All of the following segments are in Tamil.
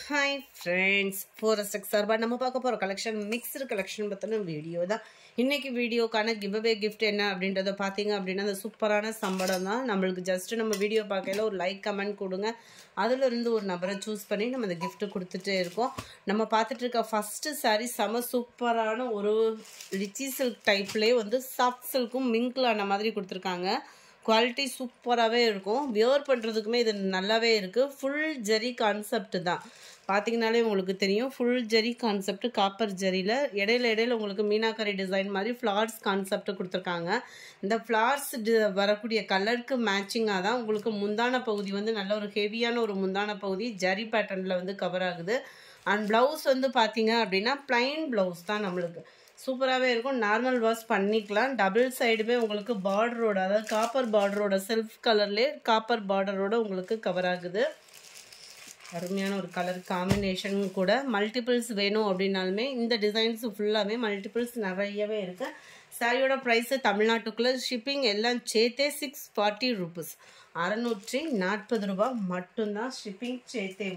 ஹாய் ஃப்ரெண்ட்ஸ் ஃபோரஸ்ட் சார்பா நம்ம பார்க்க போகிற கலெக்ஷன் மிக்ஸ்டு கலெக்ஷன் பற்றின வீடியோ தான் இன்றைக்கி வீடியோக்கான கிவ்அவே கிஃப்ட் என்ன அப்படின்றத பார்த்தீங்க அப்படின்னா அந்த சூப்பரான சம்பளம் தான் நம்மளுக்கு ஜஸ்ட் நம்ம வீடியோ பார்க்கையில ஒரு லைக் கமெண்ட் கொடுங்க அதிலிருந்து ஒரு நபரை சூஸ் பண்ணி நம்ம அந்த gift கொடுத்துட்டே இருக்கோம் நம்ம பார்த்துட்டு இருக்க ஃபஸ்ட்டு saree செம சூப்பரான ஒரு ரிச்சி சில்க் டைப்லேயே வந்து சாஃப்ட் சில்க்கும் மிங்கிள் ஆன மாதிரி கொடுத்துருக்காங்க குவாலிட்டி சூப்பராகவே இருக்கும் வியர் பண்ணுறதுக்குமே இது நல்லாவே இருக்குது ஃபுல் ஜெரி கான்செப்ட் தான் பார்த்தீங்கனாலே உங்களுக்கு தெரியும் ஃபுல் ஜெரி கான்செப்ட் காப்பர் ஜெரியில் இடையில இடையில உங்களுக்கு மீனாக்கரி டிசைன் மாதிரி ஃப்ளார்ஸ் கான்செப்ட் கொடுத்துருக்காங்க இந்த ஃப்ளார்ஸ் வரக்கூடிய கலருக்கு மேட்சிங்காக தான் உங்களுக்கு முந்தான பகுதி வந்து நல்ல ஒரு ஹெவியான ஒரு முந்தான பகுதி ஜரி பேட்டர்னில் வந்து கவர் ஆகுது அண்ட் ப்ளவுஸ் வந்து பார்த்தீங்க அப்படின்னா plain ப்ளவுஸ் தான் நம்மளுக்கு சூப்பராகவே இருக்கும் நார்மல் வாஷ் பண்ணிக்கலாம் டபுள் சைடுமே உங்களுக்கு பார்டரோட அதாவது காப்பர் பார்டரோட செல்ஃப் கலர்லேயே காப்பர் பார்டரோட உங்களுக்கு கவர் ஆகுது அருமையான ஒரு கலர் காம்பினேஷன் கூட மல்டிபிள்ஸ் வேணும் அப்படின்னாலுமே இந்த டிசைன்ஸ் ஃபுல்லாமே மல்டிபிள்ஸ் நிறையவே இருக்குது சாரியோட ப்ரைஸு தமிழ்நாட்டுக்குள்ளே ஷிப்பிங் எல்லாம் சேர்த்தே சிக்ஸ் ஃபார்ட்டி ருபீஸ் அறநூற்றி நாற்பது ரூபாய் மட்டும்தான் ஷிப்பிங் சேர்த்தே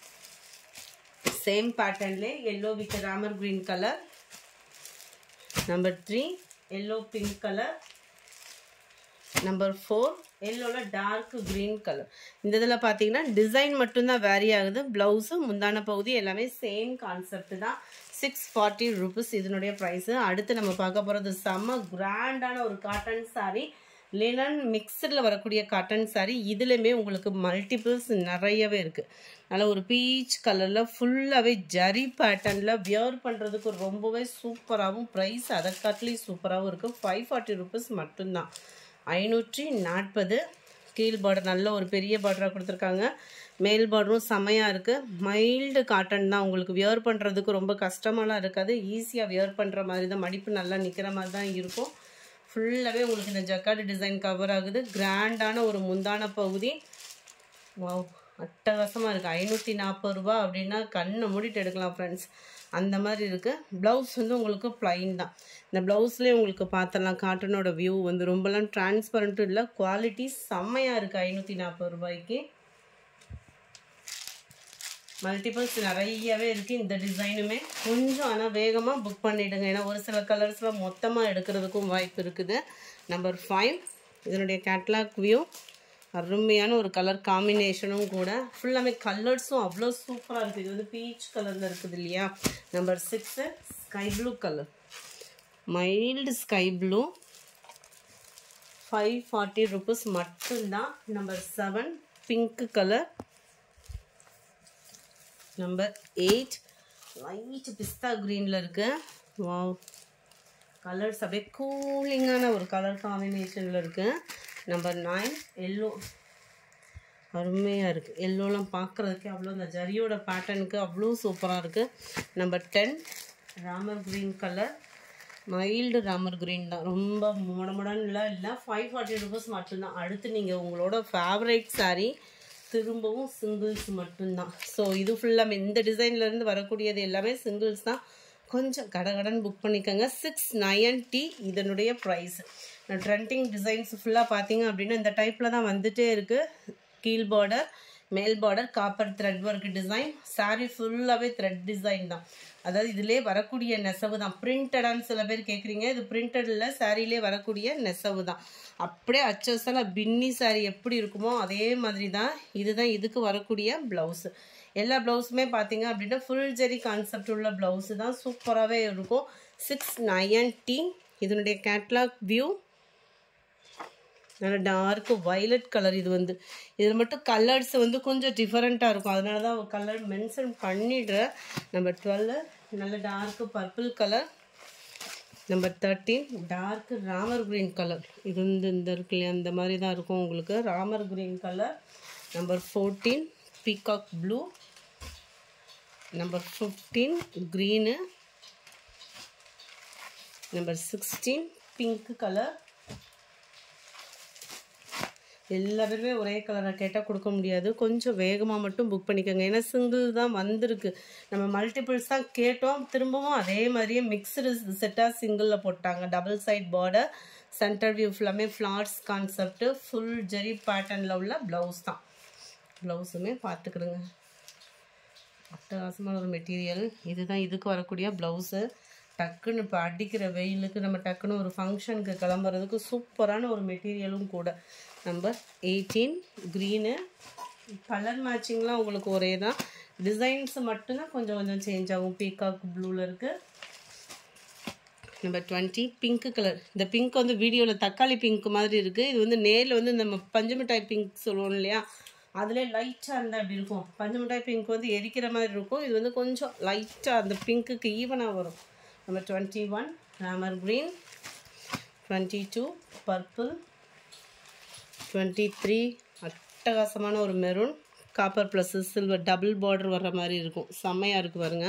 சேம் பேட்டர்ன்லேயே yellow with Ramar green colour number three yellow pink colour number four எல்லோவில் டார்க் க்ரீன் கலர் இந்த இதில் பார்த்தீங்கன்னா டிசைன் மட்டும்தான் வேரி ஆகுது ப்ளவுஸு முந்தான பகுதி எல்லாமே சேம் கான்செப்ட் தான் சிக்ஸ் ஃபார்ட்டி ருபீஸ் இதனுடைய ப்ரைஸு அடுத்து நம்ம பார்க்க போகிறது செம்ம கிராண்டான ஒரு காட்டன் saree லினன் மிக்சடில் வரக்கூடிய காட்டன் saree இதுலேயுமே உங்களுக்கு மல்டிபிள்ஸ் நிறையவே இருக்குது நல்ல ஒரு பீச் கலரில் ஃபுல்லாகவே ஜரி பேட்டர்னில் வியர் பண்ணுறதுக்கு ரொம்பவே சூப்பராகவும் ப்ரைஸ் அதை காட்டிலையும் சூப்பராகவும் இருக்குது ஃபைவ் ஃபார்ட்டி ருபீஸ் மட்டும்தான் ஐநூற்றி நாற்பது கீழ் பார்டர் நல்ல ஒரு பெரிய பார்டராக கொடுத்துருக்காங்க மேல் பார்டரும் செமையாக இருக்குது மைல்டு காட்டன் தான் உங்களுக்கு வியர் பண்ணுறதுக்கு ரொம்ப கஷ்டமாலாம் இருக்காது ஈஸியாக வியர் பண்ணுற மாதிரி தான் மடிப்பு நல்லா நிற்கிற மாதிரி தான் இருக்கும் ஃபுல்லாகவே உங்களுக்கு இந்த ஜக்காடு டிசைன் கவர் ஆகுது கிராண்டான ஒரு முந்தான பகுதி வாவ் அட்டகாசமாக இருக்குது ஐநூற்றி நாற்பது ரூபா அப்படின்னா கண்ணை மூடிட்டு எடுக்கலாம் ஃப்ரெண்ட்ஸ் அந்த மாதிரி இருக்குது ப்ளவுஸ் வந்து உங்களுக்கு ப்ளைன் தான் இந்த ப்ளவுஸ்லேயே உங்களுக்கு பார்த்துடலாம் காட்டனோட வியூ வந்து ரொம்பலாம் டிரான்ஸ்பரண்ட்டும் இல்லை குவாலிட்டி செம்மையாக இருக்குது ஐநூற்றி நாற்பது ரூபாய்க்கு மல்டிபிள்ஸ் நிறையவே இருக்குது இந்த டிசைனுமே கொஞ்சம் ஆனால் வேகமாக புக் பண்ணிவிடுங்க ஏன்னா ஒரு சில கலர்ஸில் மொத்தமாக எடுக்கிறதுக்கும் வாய்ப்பு இருக்குது நம்பர் ஃபைவ் இதனுடைய கேட்லாக் வியூ அருமையான ஒரு கலர் காம்பினேஷனும் கூட ஃபுல்லாமே கலர்ஸும் அவ்வளோ சூப்பராக இருக்குது இது வந்து பீச் கலரில் இருக்குது இல்லையா number six sky blue colour mild sky blue five forty rupees மட்டும்தான் number seven pink colour number eight light pista க்ரீனில் இருக்கு வாவ் கலர்ஸ் அப்படியே கூலிங்கான ஒரு கலர் காம்பினேஷனில் இருக்கு நம்பர் நைன் எல்லோ அருமையாக இருக்குது எல்லோலாம் பார்க்குறதுக்கே அவ்வளோ இந்த ஜரியோட பேட்டர்னுக்கு அவ்வளோ சூப்பராக இருக்குது number ten Ramar green colour mild Ramar green தான் ரொம்ப முடமுடன்லாம் இல்லை ஃபைவ் ஃபார்ட்டி ருபீஸ் மட்டும்தான் அடுத்து நீங்கள் உங்களோட ஃபேவரட் saree திரும்பவும் சிங்கிள்ஸ் மட்டும்தான் ஸோ இது ஃபுல்லாக இந்த டிசைன்லேருந்து வரக்கூடியது எல்லாமே சிங்கிள்ஸ் தான் கொஞ்சம் கடகடன் புக் பண்ணிக்கோங்க சிக்ஸ் நைன்டி இதனுடைய ப்ரைஸ் ட்ரெண்டிங் டிசைன்ஸ் ஃபுல்லாக பார்த்தீங்க அப்படின்னா இந்த டைப்பில் தான் வந்துட்டே இருக்குது கீழ் பார்டர் மேல் border copper thread work design saree ஃபுல்லாகவே த்ரெட் டிசைன் தான் அதாவது இதிலே வரக்கூடிய நெசவு தான் பிரிண்டடான்னு சில பேர் கேட்குறீங்க இது பிரிண்டட் இல்லை சாரிலே வரக்கூடிய நெசவு தான் அப்படியே அச்சோசல பின்னி சாரி எப்படி இருக்குமோ அதே மாதிரி தான் இதுதான் இதுக்கு வரக்கூடிய ப்ளவுஸு எல்லா ப்ளவுஸுமே பார்த்தீங்க அப்படின்னா ஃபுல் ஜெரி கான்செப்ட் உள்ள ப்ளவுஸு தான் சூப்பராகவே இருக்கும் சிக்ஸ் நைன்டி இதனுடைய கேட்லாக் வியூ நல்ல டார்க் வயலட் கலர் இது வந்து இதில் மட்டும் கலர்ஸ் வந்து கொஞ்சம் டிஃப்ரெண்ட்டாக இருக்கும் அதனால தான் கலர் மென்ஷன் பண்ணிடுறேன் நம்பர் டுவெல் நல்ல dark purple colour number thirteen dark Ramar green colour இது வந்து இந்த இருக்கு இல்லையா அந்த மாதிரி தான் இருக்கும் உங்களுக்கு Ramar green colour number fourteen peacock blue number fifteen green number sixteen pink colour எல்லா பேருமே ஒரே கலரை கேட்டால் கொடுக்க முடியாது கொஞ்சம் வேகமாக மட்டும் புக் பண்ணிக்கோங்க ஏன்னா சிங்கிள் தான் வந்திருக்கு நம்ம மல்டிபிள்ஸ் தான் கேட்டோம் திரும்பவும் அதே மாதிரியே மிக்சடு செட்டாக சிங்கிளில் போட்டாங்க double side border centre view ஃபுல்லாமே ஃப்ளார்ஸ் கான்செப்ட் ஃபுல் ஜெரி பேட்டர்னில் உள்ள ப்ளவுஸ் தான் ப்ளவுஸுமே பார்த்துக்கிடுங்க அட்டகாசமான ஒரு மெட்டீரியல் இதுதான் இதுக்கு வரக்கூடிய ப்ளவுஸு டக்குன்னு இப்போ அடிக்கிற வெயிலுக்கு நம்ம டக்குன்னு ஒரு ஃபங்க்ஷனுக்கு கிளம்புறதுக்கு சூப்பரான ஒரு மெட்டீரியலும் கூட நம்பர் எயிட்டீன் க்ரீனு கலர் மேட்சிங்லாம் உங்களுக்கு ஒரே தான் டிசைன்ஸ் மட்டும்தான் கொஞ்சம் கொஞ்சம் சேஞ்ச் ஆகும் பீகாக் ப்ளூவில் இருக்குது நம்பர் டுவெண்ட்டி பிங்க் கலர் இந்த பிங்க் வந்து வீடியோவில் தக்காளி பிங்க் மாதிரி இருக்குது இது வந்து நேரில் வந்து நம்ம பஞ்சு மிட்டாய் பிங்க் சொல்லுவோம் இல்லையா அதில் லைட்டாக இருந்தால் அப்படி இருக்கும் பஞ்சு மிட்டாய் பிங்க் வந்து எரிக்கிற மாதிரி இருக்கும் இது வந்து கொஞ்சம் லைட்டாக அந்த பிங்க்குக்கு ஈவனாக வரும் number twenty one Ramar green twenty two purple twenty three அட்டகாசமான ஒரு maroon copper plus silver double border வர்ற மாதிரி இருக்கும் செம்மையாக இருக்குது பாருங்க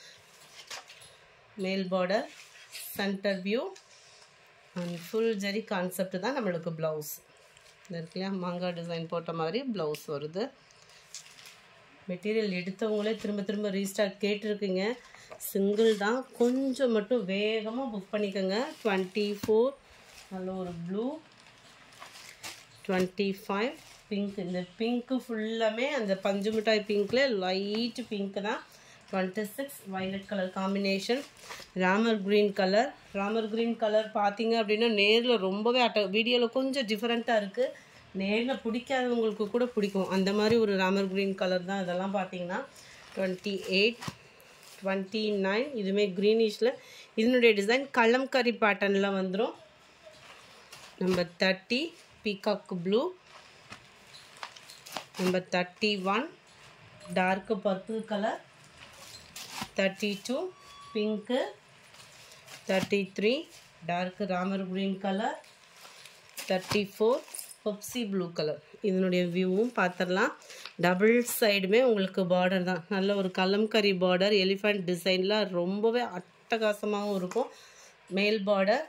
மேல் border centre view and full zari concept தான் நம்மளுக்கு ப்ளவுஸ் இந்த இருக்கு இல்லையா மாங்காய் டிசைன் போட்ட மாதிரி ப்ளவுஸ் வருது மெட்டீரியல் எடுத்தவங்களே திரும்ப திரும்ப ரீஸ்டாக் கேட்டிருக்கீங்க சிங்கிள் தான் கொஞ்சம் மட்டும் வேகமாக புக் பண்ணிக்கோங்க டுவெண்ட்டி ஃபோர் நல்ல ஒரு ப்ளூ டுவெண்ட்டி ஃபைவ் பிங்க் இந்த பிங்க்கு ஃபுல்லாமே அந்த பஞ்சு மிட்டாய் பிங்க்கில் லைட் பிங்க் தான் twenty six violet colour combination Ramar green colour Ramar green colour பார்த்தீங்க அப்படின்னா நேரில் ரொம்பவே அட்ட வீடியோவில் கொஞ்சம் டிஃப்ரெண்ட்டாக இருக்குது நேரில் பிடிக்காதவங்களுக்கு கூட பிடிக்கும் அந்த மாதிரி ஒரு ராமர் க்ரீன் கலர் தான் இதெல்லாம் பார்த்தீங்கன்னா டுவெண்ட்டி எயிட் டுவெண்ட்டி நைன் இதுவுமே க்ரீனிஷில் இதனுடைய டிசைன் கலம்கரி பேட்டர்னில் வந்துடும் number thirty peacock blue number thirty one dark purple colour thirty two pink thirty three dark Ramar green colour thirty four Pepsi blue colour இதனுடைய வியூவும் பார்த்துடலாம் டபுள் சைடுமே உங்களுக்கு பார்டர் தான் நல்ல ஒரு கலம்கரி பார்டர் எலிஃபண்ட் டிசைனில் ரொம்பவே அட்டகாசமாகவும் இருக்கும் மேல் பார்டர்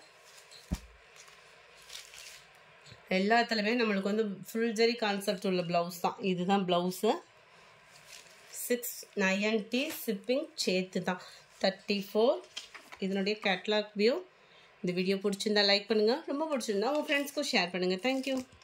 எல்லாத்துலேயுமே நம்மளுக்கு வந்து ஃபுல் ஜெரி கான்செப்ட் உள்ள ப்ளவுஸ் தான் இதுதான் ப்ளவுஸு சிக்ஸ் நைன்டி ஷிப்பிங் சேர்த்து தான் தேர்ட்டி ஃபோர் இதனுடைய கேட்லாக் வியூ இந்த வீடியோ பிடிச்சிருந்தா லைக் பண்ணுங்கள் ரொம்ப பிடிச்சிருந்தா உங்கள் ஃப்ரெண்ட்ஸ்க்கும் ஷேர் பண்ணுங்கள் தேங்க்யூ